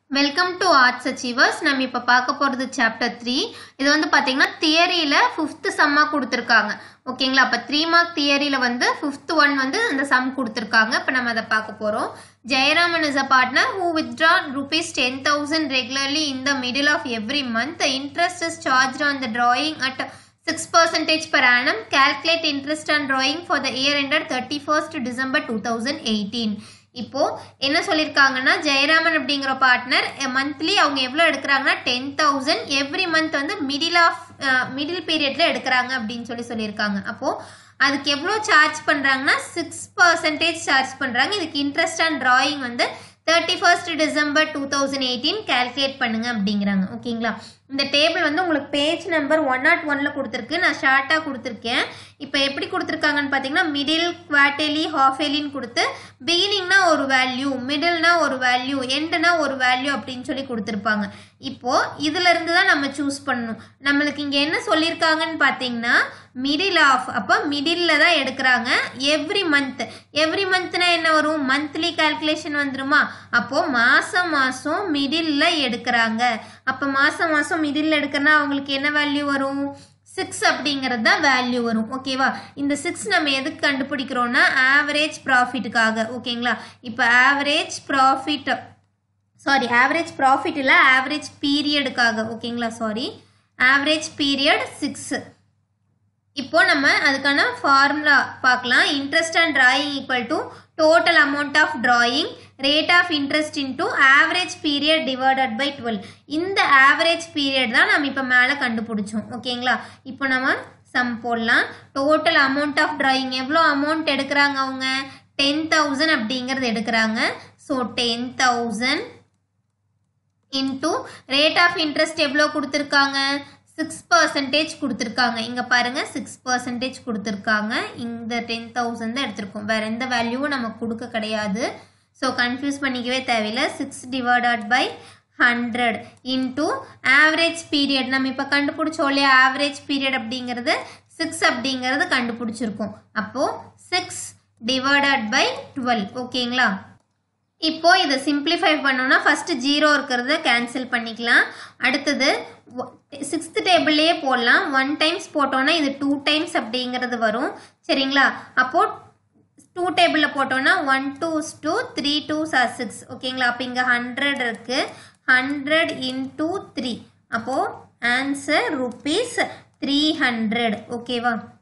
welcome to arts achievers நம்ம இப்போ பார்க்க போகிறது சாப்டர் த்ரீ இது வந்து பார்த்தீங்கன்னா தியரியில் ஃபிஃப்த்து சம்மாக கொடுத்துருக்காங்க ஓகேங்களா அப்போ த்ரீ மார்க் தியரியில் வந்து ஃபிஃப்த் ஒன் வந்து அந்த சம் கொடுத்துருக்காங்க இப்போ நம்ம அதை பார்க்க போகிறோம் Jayaraman is a partner who withdraw rupees ten thousand regularly in the middle of every month interest is charge on the drawing at six percentage per annum calculate interest on drawing for the year ended thirty first December two thousand eighteen இப்போ என்ன சொல்லியிருக்காங்கன்னா ஜெயராமன் அப்படிங்கிற partner monthly அவங்க எவ்வளோ எடுக்கிறாங்கன்னா ten thousand every month வந்து middle of middle பீரியட்ல எடுக்கிறாங்க அப்படின்னு சொல்லி சொல்லியிருக்காங்க அப்போ அதுக்கு எவ்வளோ சார்ஜ் பண்ணுறாங்கன்னா சிக்ஸ் பர்சன்டேஜ் சார்ஜ் பண்ணுறாங்க இதுக்கு இன்ட்ரெஸ்ட் அண்ட் drawing வந்து thirty first December two thousand eighteen calculate பண்ணுங்க அப்படிங்கிறாங்க ஓகேங்களா இந்த டேபிள் வந்து உங்களுக்கு பேஜ் நம்பர் ஒன் நாட் ஒன்ல கொடுத்துருக்கு நான் ஷார்ட்டாக கொடுத்துருக்கேன் இப்போ எப்படி கொடுத்துருக்காங்கன்னு பார்த்தீங்கன்னா மிடில் குவார்டர்லி ஹாஃப் ஏலின்னு கொடுத்து பிகினிங்னா ஒரு வேல்யூ மிடில்னா ஒரு வேல்யூ எண்டுனா ஒரு வேல்யூ அப்படின்னு சொல்லி கொடுத்துருப்பாங்க இப்போ இதுல இருந்து தான் நம்ம சூஸ் பண்ணணும் நம்மளுக்கு இங்கே என்ன சொல்லியிருக்காங்கன்னு பார்த்தீங்கன்னா மிடில் ஆஃப் அப்போ மிடில்ல தான் எடுக்கிறாங்க எவ்ரி மந்த் எவ்ரி மந்த்னா என்ன வரும் மந்த்லி கால்குலேஷன் வந்துருமா அப்போ மாசம் மாசம் மிடில்ல எடுக்கிறாங்க அப்போ மாசம் மாசம் மிடில் எடுக்கிறனா அவங்களுக்கு என்ன வேல்யூ வரும் சிக்ஸ் அப்படிங்கிறது தான் வேல்யூ வரும் ஓகேவா இந்த சிக்ஸ் நம்ம எதுக்கு கண்டுபிடிக்கிறோம்னா ஆவரேஜ் ப்ராஃபிட்டுக்காக ஓகேங்களா இப்போ average profit sorry average profit இல்லை ஆவரேஜ் பீரியடுக்காக ஓகேங்களா சாரி ஆவரேஜ் பீரியட் சிக்ஸ் இப்போ நம்ம அதுக்கான ஃபார்முலா பார்க்கலாம் interest and drawing equal to total amount of drawing rate of interest into average period divided by twelve இந்த ஆவரேஜ் பீரியட் தான் நம்ம இப்போ மேலே கண்டுபிடிச்சோம் ஓகேங்களா இப்போ நம்ம சம் போடலாம் டோட்டல் அமௌண்ட் ஆஃப் டிராயிங் எவ்வளோ அமௌண்ட் எடுக்கிறாங்க அவங்க டென் தௌசண்ட் அப்படிங்கிறது எடுக்கிறாங்க so ten thousand into rate of interest எவ்வளோ கொடுத்துருக்காங்க சிக்ஸ் பர்சன்டேஜ் கொடுத்துருக்காங்க இங்கே பாருங்கள் சிக்ஸ் பர்சன்டேஜ் கொடுத்துருக்காங்க இந்த டென் தௌசண்ட் தான் எடுத்திருக்கோம் வேறு எந்த வேல்யூவும் நம்ம கொடுக்க கிடையாது ஸோ கன்ஃபியூஸ் பண்ணிக்கவே தேவையில்லை six divided by hundred into average period நம்ம இப்போ கண்டுபிடிச்சோம் இல்லையா ஆவரேஜ் பீரியட் அப்படிங்கிறது சிக்ஸ் அப்படிங்கிறது கண்டுபிடிச்சிருக்கோம் அப்போது சிக்ஸ் டிவைடட் பை டுவெல் ஓகேங்களா இப்போ இதை சிம்பிளிஃபை பண்ணோம்னா ஃபர்ஸ்ட் ஜீரோ இருக்கிறத கேன்சல் பண்ணிக்கலாம் அடுத்தது சிக்ஸ்த் டேபிள்லேயே போடலாம் ஒன் டைம்ஸ் போட்டோன்னா இது டூ டைம்ஸ் அப்படிங்கிறது வரும் சரிங்களா அப்போ டூ டேபிளில் போட்டோன்னா one twos two three twos are six ஓகேங்களா அப்போ இங்கே ஹண்ட்ரட் இருக்கு ஹண்ட்ரட் இன்டூ த்ரீ அப்போது ஆன்சர் ருபீஸ் த்ரீ ஹண்ட்ரட் ஓகேவா